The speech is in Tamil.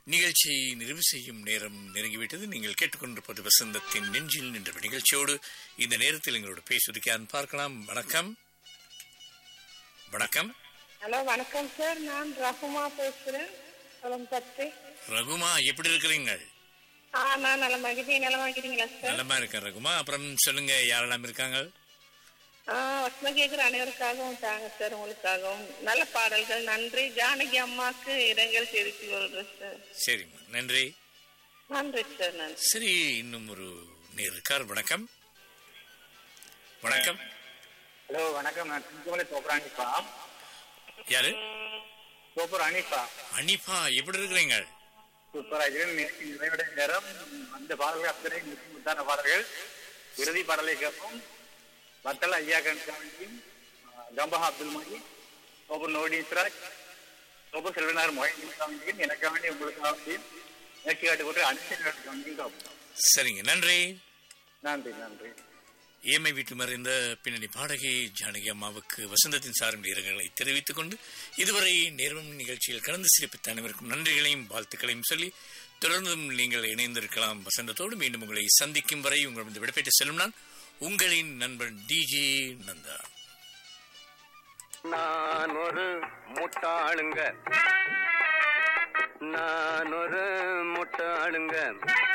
நிகழ்ச்சியை நிறைவு செய்யும் நேரம் நெருங்கிவிட்டது நீங்கள் கேட்டுக்கொண்டிருப்பது வசந்தத்தின் நெஞ்சில் நின்ற நிகழ்ச்சியோடு இந்த நேரத்தில் எங்களோட பேசுவதற்கு யாரும் பார்க்கலாம் வணக்கம் வணக்கம் ஹலோ வணக்கம் சார் நான் ரகுமா பேசுறேன் சொல்லுங்க பத்து ரகுமா எப்படி இருக்கிறீங்க ஆ நான் நலமாகிறீங்க நலமாகிறீங்களா சார் நல்லமா இருக்கேன் ரகுமா அப்புறம் சொல்லுங்க யாரெல்லாம் இருக்காங்க ஆ வசமா கேட்குற அனைவருக்காகவும் தாங்க சார் உங்களுக்காகவும் நல்ல பாடல்கள் நன்றி ஜானகி அம்மாக்கு இரங்கல் தெரிவித்து கொள்றேன் சார் சரிம்மா நன்றி நன்றி சார் நன்றி சரி இன்னும் ஒரு நேர் இருக்கார் வணக்கம் வணக்கம் ஹலோ வணக்கம் நான் சிங்கமலை சோப்பர் அனிஃபா யாரு சோப்பர் அனிஃபா அனிஃபா எப்படி இருக்கிறீங்க சூப்பரா இருக்கிறேன் நேற்று நிறைவடை நேரம் அந்த பாடல்கள் அத்தனை முக்கிய முத்தான பாடல்கள் இறுதி பாடலை கேட்போம் வத்தல ஐயா கண்காணிக்கும் கம்பஹா அப்துல் மஜி சோப்பர் நோடீஸ்வராஜ் சோப்பர் செல்வனார் மொஹிதீன் காமிக்கும் எனக்காக வேண்டி உங்களுக்காக வேண்டி நேற்று காட்டு போட்டு அனுசரி காமிக்கும் சரிங்க நன்றி நன்றி நன்றி ஏமை வீட்டு மறைந்த பின்னணி பாடகி ஜானகி அம்மாவுக்கு வசந்தத்தின் சார்ந்த இரங்கலை தெரிவித்துக் கொண்டு இதுவரை நேர்வம் நிகழ்ச்சியில் கலந்து சிரிப்பித்த அனைவருக்கும் நன்றிகளையும் வாழ்த்துக்களையும் சொல்லி தொடர்ந்தும் நீங்கள் இணைந்திருக்கலாம் வசந்தத்தோடு மீண்டும் உங்களை சந்திக்கும் வரை உங்களிடம் விடைபெற்று செல்லும் நான் உங்களின் நண்பன் டிஜே நந்தா நான் ஒரு முட்டாளுங்க நான் ஒரு முட்டாளுங்க